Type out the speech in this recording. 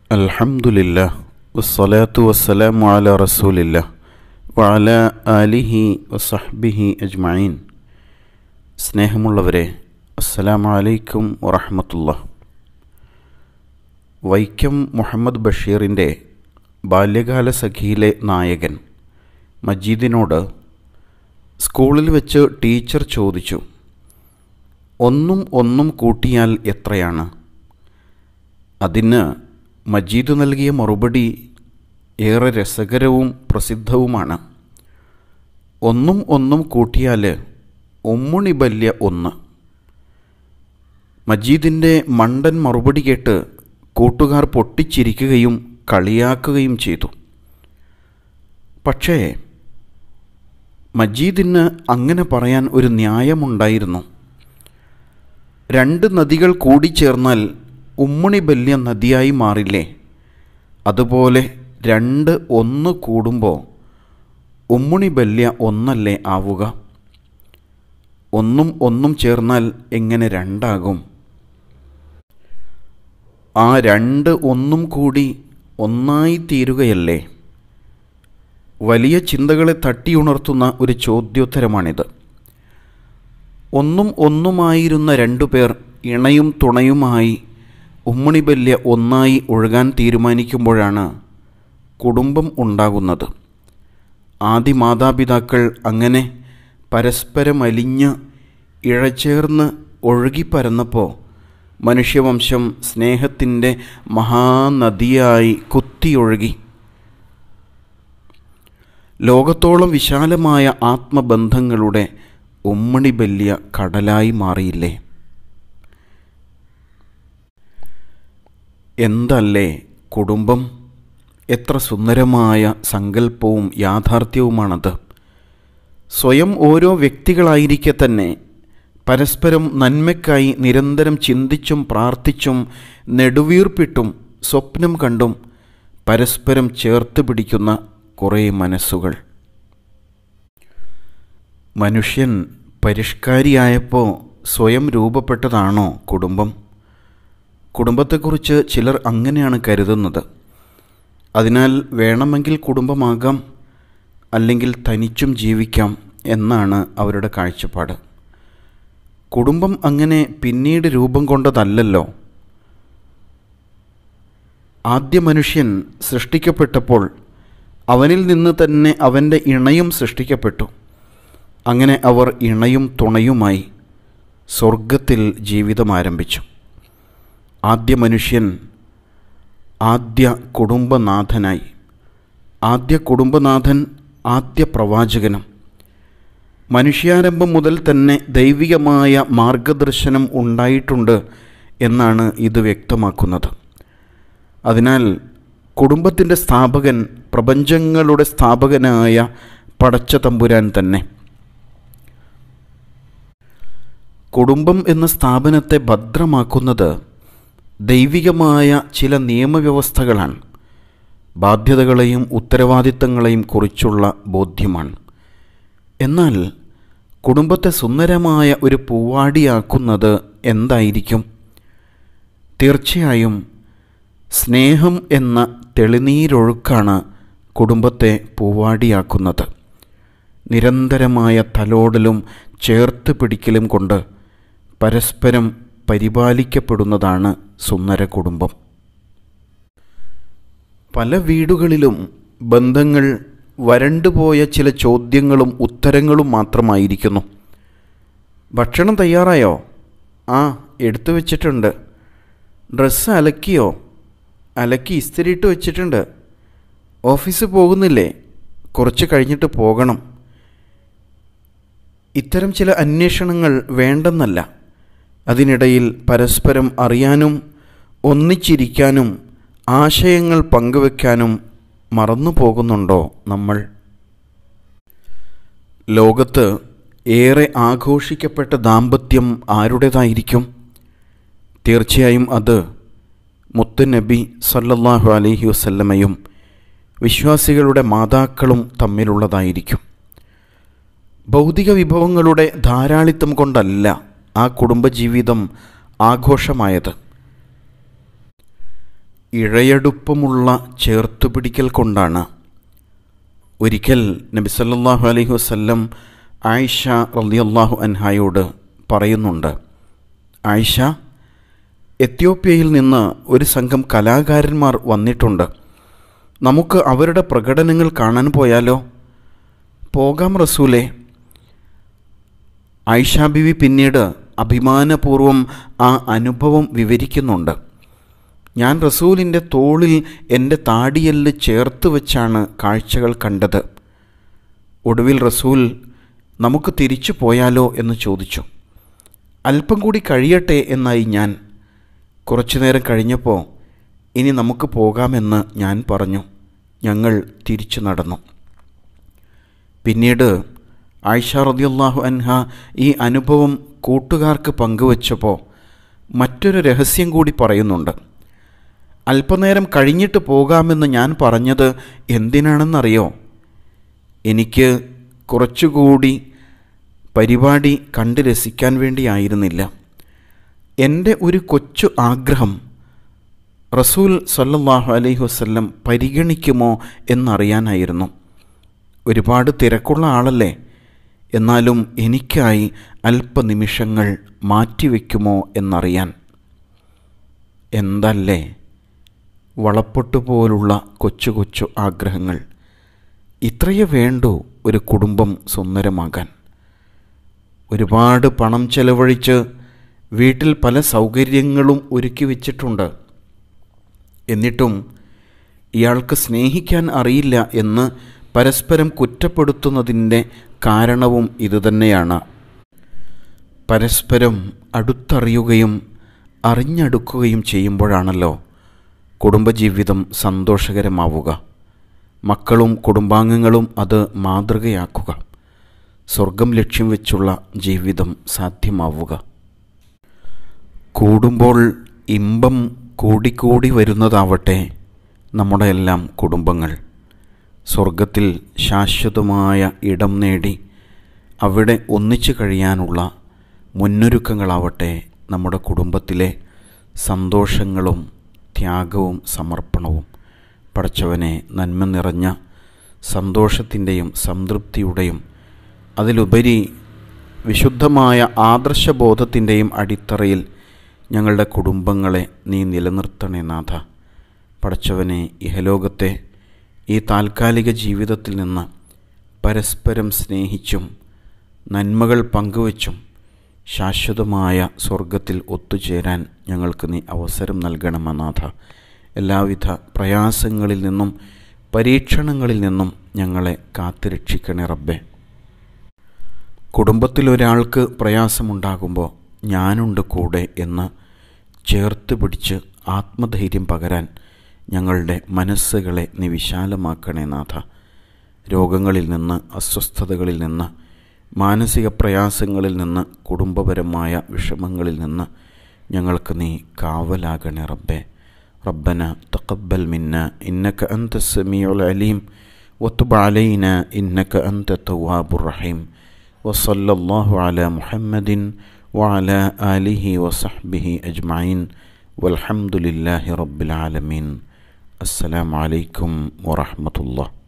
الحمد لله والصلاة والسلام على رسول الله وعلى آله وصحبه أجمعين സ്നേഹമുള്ളവരെ അസ്സലാമു അലൈക്കും വറഹമത്തുള്ള വൈക്കം മുഹമ്മദ് ബഷീറിൻ്റെ ബാല്യകാല സഖിയിലെ നായകൻ മജീദിനോട് സ്കൂളിൽ വെച്ച് ടീച്ചർ ചോദിച്ചു ഒന്നും ഒന്നും കൂട്ടിയാൽ എത്രയാണ് അതിന് മജീദ് നൽകിയ മറുപടി ഏറെ രസകരവും പ്രസിദ്ധവുമാണ് ഒന്നും ഒന്നും കൂട്ടിയാൽ ഒമ്മുണി ബല്യ ഒന്ന് മജീദിൻ്റെ മണ്ടൻ മറുപടി കേട്ട് കൂട്ടുകാർ പൊട്ടിച്ചിരിക്കുകയും കളിയാക്കുകയും ചെയ്തു പക്ഷേ മജീദിന് അങ്ങനെ പറയാൻ ഒരു ന്യായമുണ്ടായിരുന്നു രണ്ട് നദികൾ കൂടിച്ചേർന്നാൽ ഉമ്മുണി ബല്യ നദിയായി മാറില്ലേ അതുപോലെ രണ്ട് ഒന്ന് കൂടുമ്പോൾ ഉമ്മുണി ബല്യ ഒന്നല്ലേ ആവുക ഒന്നും ഒന്നും ചേർന്നാൽ എങ്ങനെ രണ്ടാകും ആ രണ്ട് ഒന്നും കൂടി ഒന്നായി തീരുകയല്ലേ വലിയ ചിന്തകളെ തട്ടിയുണർത്തുന്ന ഒരു ചോദ്യോത്തരമാണിത് ഒന്നും ഒന്നുമായിരുന്ന രണ്ടുപേർ ഇണയും തുണയുമായി ഉമ്മണിബല്യ ഒന്നായി ഒഴുകാൻ തീരുമാനിക്കുമ്പോഴാണ് കുടുംബം ഉണ്ടാകുന്നത് ആദി മാതാപിതാക്കൾ അങ്ങനെ പരസ്പരം അലിഞ്ഞ് ഇഴചേർന്ന് ഒഴുകിപ്പരന്നപ്പോൾ മനുഷ്യവംശം സ്നേഹത്തിൻ്റെ മഹാനദിയായി കുത്തിയൊഴുകി ലോകത്തോളം വിശാലമായ ആത്മബന്ധങ്ങളുടെ ഉമ്മണി ബല്യ കടലായി മാറിയില്ലേ എന്തല്ലേ കുടുംബം എത്ര സുന്ദരമായ സങ്കല്പവും യാഥാർത്ഥ്യവുമാണത് സ്വയം ഓരോ വ്യക്തികളായിരിക്കെ തന്നെ പരസ്പരം നന്മയ്ക്കായി നിരന്തരം ചിന്തിച്ചും പ്രാർത്ഥിച്ചും നെടുവീർപ്പിട്ടും സ്വപ്നം കണ്ടും പരസ്പരം ചേർത്ത് പിടിക്കുന്ന കുറേ മനസ്സുകൾ മനുഷ്യൻ പരിഷ്കാരിയായപ്പോൾ സ്വയം രൂപപ്പെട്ടതാണോ കുടുംബം കുടുംബത്തെക്കുറിച്ച് ചിലർ അങ്ങനെയാണ് കരുതുന്നത് അതിനാൽ വേണമെങ്കിൽ കുടുംബമാകാം അല്ലെങ്കിൽ തനിച്ചും ജീവിക്കാം എന്നാണ് അവരുടെ കാഴ്ചപ്പാട് കുടുംബം അങ്ങനെ പിന്നീട് രൂപം കൊണ്ടതല്ലല്ലോ ആദ്യ മനുഷ്യൻ സൃഷ്ടിക്കപ്പെട്ടപ്പോൾ അവനിൽ നിന്ന് തന്നെ അവൻ്റെ ഇണയും സൃഷ്ടിക്കപ്പെട്ടു അങ്ങനെ അവർ ഇണയും തുണയുമായി സ്വർഗത്തിൽ ജീവിതം ആരംഭിച്ചു ആദ്യ മനുഷ്യൻ ആദ്യ കുടുംബനാഥനായി ആദ്യ കുടുംബനാഥൻ ആദ്യ പ്രവാചകനും മനുഷ്യാരംഭം മുതൽ തന്നെ ദൈവികമായ മാർഗദർശനം ഉണ്ടായിട്ടുണ്ട് എന്നാണ് ഇത് വ്യക്തമാക്കുന്നത് അതിനാൽ കുടുംബത്തിൻ്റെ സ്ഥാപകൻ പ്രപഞ്ചങ്ങളുടെ സ്ഥാപകനായ പടച്ച തമ്പുരാൻ തന്നെ കുടുംബം എന്ന സ്ഥാപനത്തെ ഭദ്രമാക്കുന്നത് ദൈവികമായ ചില നിയമവ്യവസ്ഥകളാണ് ബാധ്യതകളെയും ഉത്തരവാദിത്തങ്ങളെയും കുറിച്ചുള്ള ബോധ്യമാണ് എന്നാൽ കുടുംബത്തെ സുന്ദരമായ ഒരു പൂവാടിയാക്കുന്നത് എന്തായിരിക്കും തീർച്ചയായും സ്നേഹം എന്ന തെളിനീരൊഴുക്കാണ് കുടുംബത്തെ പൂവാടിയാക്കുന്നത് നിരന്തരമായ തലോടലും ചേർത്ത് പിടിക്കലും കൊണ്ട് പരസ്പരം പരിപാലിക്കപ്പെടുന്നതാണ് സുന്ദര കുടുംബം പല വീടുകളിലും ബന്ധങ്ങൾ വരണ്ടുപോയ ചില ചോദ്യങ്ങളും ഉത്തരങ്ങളും മാത്രമായിരിക്കുന്നു ഭക്ഷണം തയ്യാറായോ ആ എടുത്തു വച്ചിട്ടുണ്ട് ഡ്രസ്സ് അലക്കിയോ അലക്കി ഇസ്തിരിയിട്ട് വെച്ചിട്ടുണ്ട് ഓഫീസ് പോകുന്നില്ലേ കുറച്ച് കഴിഞ്ഞിട്ട് പോകണം ഇത്തരം ചില അന്വേഷണങ്ങൾ വേണ്ടെന്നല്ല അതിനിടയിൽ പരസ്പരം അറിയാനും ഒന്നിച്ചിരിക്കാനും ആശയങ്ങൾ പങ്കുവെക്കാനും മറന്നു പോകുന്നുണ്ടോ നമ്മൾ ലോകത്ത് ഏറെ ആഘോഷിക്കപ്പെട്ട ദാമ്പത്യം ആരുടേതായിരിക്കും തീർച്ചയായും അത് മുത്തുനബി സല്ലല്ലാഹു അലൈഹി വസല്ലമയും വിശ്വാസികളുടെ മാതാക്കളും തമ്മിലുള്ളതായിരിക്കും ഭൗതിക വിഭവങ്ങളുടെ ധാരാളിത്തം കൊണ്ടല്ല ആ കുടുംബജീവിതം ആഘോഷമായത് ഇഴയടുപ്പമുള്ള ചേർത്തുപിടിക്കൽ കൊണ്ടാണ് ഒരിക്കൽ നബി സല്ലല്ലാഹു അലൈഹി വസല്ലം ആയിഷ റളിയല്ലാഹു അൻഹായോട് പറയുന്നുണ്ട് ആയിഷ എത്യോപ്യയിൽ നിന്ന് ഒരു സംഘം കലാകാരന്മാർ വന്നിട്ടുണ്ട് നമുക്ക് അവരുടെ പ്രകടനങ്ങൾ കാണാൻ പോയാലോ പോകാം റസൂലേ ആയിഷ ബിവി പിന്നീട് അഭിമാനപൂർവം ആ അനുഭവം വിവരിക്കുന്നുണ്ട് ഞാൻ റസൂലിൻ്റെ തോളിൽ എൻ്റെ താടിയെല്ല് ചേർത്ത് വെച്ചാണ് കാഴ്ചകൾ കണ്ടത് ഒടുവിൽ റസൂൽ നമുക്ക് തിരിച്ചു പോയാലോ എന്ന് ചോദിച്ചു അല്പം കൂടി കഴിയട്ടെ എന്നായി ഞാൻ കുറച്ചു നേരം കഴിഞ്ഞപ്പോൾ ഇനി നമുക്ക് പോകാമെന്ന് ഞാൻ പറഞ്ഞു ഞങ്ങൾ തിരിച്ചു നടന്നു പിന്നീട് ആയിഷ റദിയല്ലാഹു അൻഹ ഈ അനുഭവം കൂട്ടുകാർക്ക് പങ്കുവച്ചപ്പോൾ മറ്റൊരു രഹസ്യം കൂടി പറയുന്നുണ്ട് അല്പനേരം കഴിഞ്ഞിട്ട് പോകാമെന്ന് ഞാൻ പറഞ്ഞത് എന്തിനാണെന്നറിയോ എനിക്ക് കുറച്ചുകൂടി പരിപാടി കണ്ട് രസിക്കാൻ വേണ്ടിയായിരുന്നില്ല എൻ്റെ ഒരു കൊച്ചു ആഗ്രഹം റസൂൽ സല്ലല്ലാഹു അലൈഹി വസല്ലം പരിഗണിക്കുമോ എന്നറിയാനായിരുന്നു ഒരുപാട് തിരക്കുള്ള ആളല്ലേ എന്നാലും എനിക്കായി അല്പനിമിഷങ്ങൾ മാറ്റിവെക്കുമോ എന്നറിയാൻ എന്തല്ലേ വളപ്പൊട്ട് പോലുള്ള കൊച്ചു കൊച്ചു ആഗ്രഹങ്ങൾ ഇത്രയേ വേണ്ടൂ ഒരു കുടുംബം സുന്ദരമാകാൻ ഒരുപാട് പണം ചെലവഴിച്ച് വീട്ടിൽ പല സൗകര്യങ്ങളും ഒരുക്കി വെച്ചിട്ടുണ്ട് എന്നിട്ടും ഇയാൾക്ക് സ്നേഹിക്കാൻ അറിയില്ല എന്ന് പരസ്പരം കുറ്റപ്പെടുത്തുന്നതിൻ്റെ കാരണവും ഇതുതന്നെയാണ് പരസ്പരം അടുത്തറിയുകയും അറിഞ്ഞടുക്കുകയും ചെയ്യുമ്പോഴാണല്ലോ കുടുംബജീവിതം സന്തോഷകരമാവുക മക്കളും കുടുംബാംഗങ്ങളും അത് മാതൃകയാക്കുക സ്വർഗം ലക്ഷ്യം വെച്ചുള്ള ജീവിതം സാധ്യമാവുക കൂടുമ്പോൾ ഇമ്പം കൂടിക്കൂടി വരുന്നതാവട്ടെ നമ്മുടെ എല്ലാം കുടുംബങ്ങൾ സ്വർഗത്തിൽ ശാശ്വതമായ ഇടം നേടി അവിടെ ഒന്നിച്ചു കഴിയാനുള്ള മുന്നൊരുക്കങ്ങളാവട്ടെ നമ്മുടെ കുടുംബത്തിലെ സന്തോഷങ്ങളും ത്യാഗവും സമർപ്പണവും പടച്ചവനെ നന്മ നിറഞ്ഞ സന്തോഷത്തിൻ്റെയും സംതൃപ്തിയുടെയും അതിലുപരി വിശുദ്ധമായ ആദർശബോധത്തിൻ്റെയും അടിത്തറയിൽ ഞങ്ങളുടെ കുടുംബങ്ങളെ നീ നിലനിർത്തണേ നാഥ പടച്ചവനെ ഇഹലോകത്തെ ഈ താൽക്കാലിക ജീവിതത്തിൽ നിന്ന് പരസ്പരം സ്നേഹിച്ചും നന്മകൾ പങ്കുവച്ചും ശാശ്വതമായ സ്വർഗത്തിൽ ഒത്തുചേരാൻ ഞങ്ങൾക്ക് നീ അവസരം നൽകണമെന്നാഥ എല്ലാവിധ പ്രയാസങ്ങളിൽ നിന്നും പരീക്ഷണങ്ങളിൽ നിന്നും ഞങ്ങളെ കാത്തുരക്ഷിക്കണേ റബ്ബേ കുടുംബത്തിൽ ഒരാൾക്ക് പ്രയാസമുണ്ടാകുമ്പോൾ ഞാനുണ്ട് കൂടെ എന്ന് ചേർത്ത് പിടിച്ച് ആത്മധൈര്യം പകരാൻ ഞങ്ങളുടെ മനസ്സുകളെ നീ വിശാലമാക്കണേ നാഥ രോഗങ്ങളിൽ നിന്ന് അസ്വസ്ഥതകളിൽ നിന്ന് മാനസിക പ്രയാസങ്ങളിൽ നിന്ന് കുടുംബപരമായ വിഷമങ്ങളിൽ നിന്ന് ഞങ്ങൾക്ക് നീ കാവലാകണേ റബ്ബേ റബ്ബന തഖബ്ബൽ മിന്ന ഇന്നക അന്ത സമീഉൽ അലീം وتب علينا إنك أنت التواب الرحيم وصلى الله على محمد وعلى آله وصحبه أجمعين والحمد لله رب العالمين السلام عليكم ورحمة الله